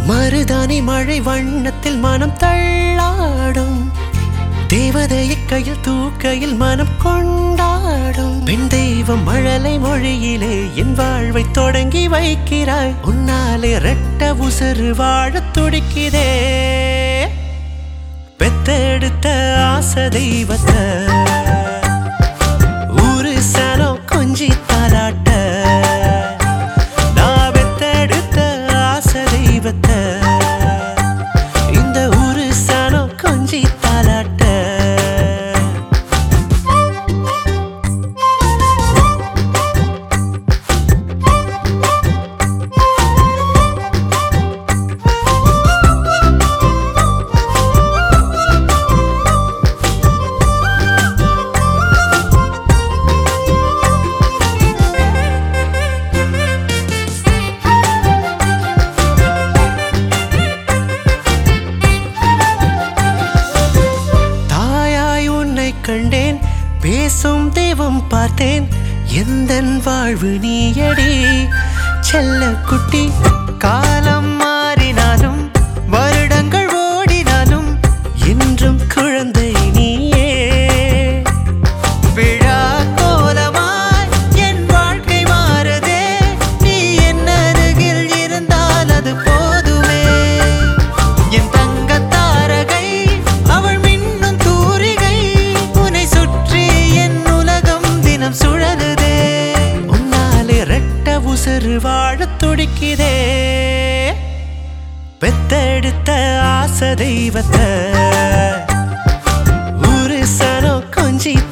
மருதானி மழை வண்ணத்தில் மனம் தள்ளாடும் தேவதையை கையில் தூக்கையில் மனம் கொண்டாடும் பெண் தெய்வம் மழலை மொழியிலே என் வாழ்வை தொடங்கி வைக்கிறாய் உன்னாலே ரெட்ட உசுறு வாழத் துடிக்குதே பெத்தெடுத்த ஆசை தெய்வத்தை ஊரு சனம் கொஞ்சி தாலாட்ட நான் பெத்தெடுத்த ஆசை தெய்வத்தை இந்த ஊரு சனம் கொஞ்சி தாலாட்ட தாயாய் உன்னை கண்டேன் பேசும் தெய்வம் பார்த்தேன் எந்தன் வாழ்வு நீயடி செல்ல குட்டி காலம் மாறினாலும் வருடங்கள் ஓடினாலும் என்றும் குழந்தை நீயே விழா கோலமாய் என் வாழ்க்கை மாறுதே நீ என் அருகில் இருந்தால் அது போதுமே என் தங்க தாரகை அவள் மின்னும் தூரிகை உன்னை சுற்றி என் உலகம் தினம் சுழலுதே உன்னாலே ரெட்ட உசுறு வாழத் துடிக்குதே பெத்தெடுத்த ஆசை தெய்வத்தை ஊரு சனம் கொஞ்சி